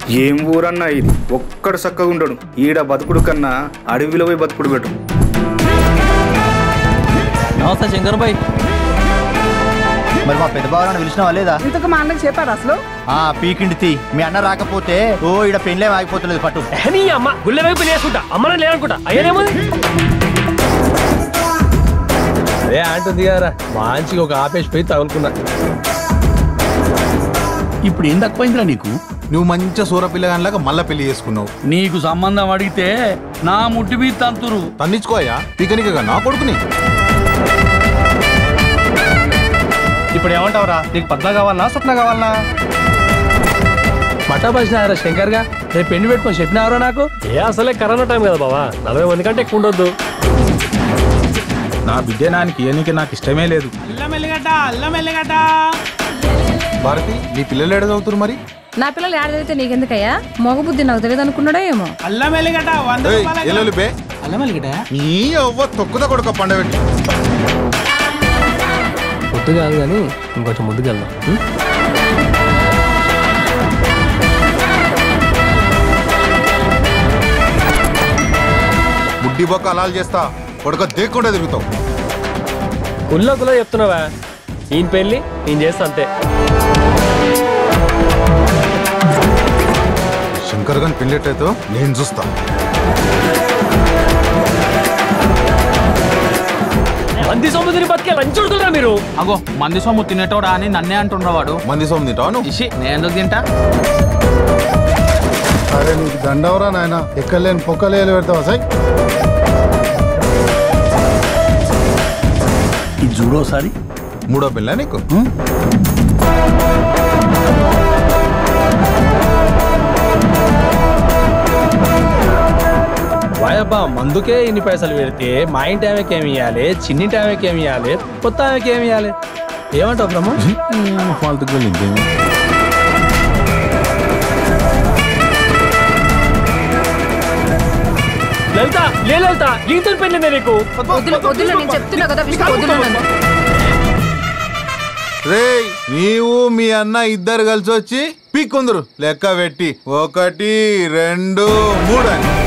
ఏం ఊరన్నా ఇది ఒక్కడు చక్కగా ఉండడు ఈడ బతుకుడు కన్నా అడవిలో పోయి బతుకుడు పెట్టు నమస్తే శంకర్ భాయ్ మరి మా పెద్ద బావ పిలిచినావా లేదా ఇంతకు మా అన్నకి చెప్పారు అసలు ఆ పీకిండి తీ మీ అన్న రాకపోతే ఓ ఇడ పెళ్ళే ఆగిపోతలేదు పట్టు నీ అమ్మ గుళ్ళె వైపు చేసుకుంటా అమ్మనే లేదనుకుంటా అయ్యానేమో అదే అంటుంది కదా మంచిగా ఒక ఆపేసి పోయి తగులుకున్నా ఇప్పుడు ఏం తక్కువైందిరా నీకు నువ్వు మంచి సూర పిల్లగానిలాగా మళ్ళా పెళ్లి చేసుకున్నావు నీకు సంబంధం అడిగితే నా ముట్టి మీద తంతురు తన్నిచ్చుకోయా పీకనికగా నా కొడుకుని ఇప్పుడు ఏమంటావురా నీకు పద్మ కావాలనా స్వప్న కావాలనా పట్టాపరిచినారా శంకర్ గా రేపు పెళ్లి పెట్టుకొని చెప్పినారా నాకు ఏ అసలే కరోనా టైం కదా బావా నలభై మంది కంటే ఎక్కువ ఉండొద్దు నా బిడ్డ నానికి ఏనికి నాకు ఇష్టమే లేదు భారతి నీ పిల్లలు ఎడ చదువుతున్నారు మరి నా పిల్లలు ఏడ చదివితే నీకెందుకయ్యా మగ బుద్ధి నాకు తెలియదు అనుకున్నాడో ఏమో ఏయ్, ఎల్లుల్లి బే నీ అవ్వ తొక్కుదా కొడుక పండబెట్టి ముద్దు కాదు కానీ ఇంకొంచెం ముందుకు వెళ్దాం ఉం? బుడ్డి బొక్క అలాలు చేస్తా కొడుక దేక్కుండా తిరుగుతావు కుల్లో కుల్లో చెప్తున్నావా ఈయన పెళ్లి నేను చేస్తా అంతే శంకర్ గాని పెళ్ళేటైతే నేను చూస్తా మంది సొమ్మిదిని బతికే లంచుడుకురా మీరు అగో మంది సొమ్ము తినేటోడా అని నన్నే అంటున్నవాడు మంది సొమ్ము తింటావా నువ్వు ఇషి నేను ఎందుకు తింటా అరే నీకు దండవరా నాయన ఎక్కలేని పొక్కలేలు పెడతావా సై ఇది చూడోసారి మూడో పిల్ల నీకు వాయబ్బా మందుకే ఇన్ని పైసలు పెడితే మా ఇంటి ఆమెకి ఏమి ఇవ్వాలి చిన్నింటి ఆమెకి ఏమి ఇవ్వాలి కొత్త ఆమెకి ఏమి ఇవ్వాలి ఏమంటావు బ్రహ్మ ఫాల్తుకు వెళ్ళింది లలిత లే లలిత ఈతో పెళ్ళిందే నీకు వద్దులు వద్దులు నేను చెప్తున్నా కదా విష్ణు వద్దులు నన్ను రేయ్ నీవు మీ అన్న ఇద్దరు కలిసి వచ్చి పీక్కుందరు లెక్క పెట్టి ఒకటి రెండు మూడు అని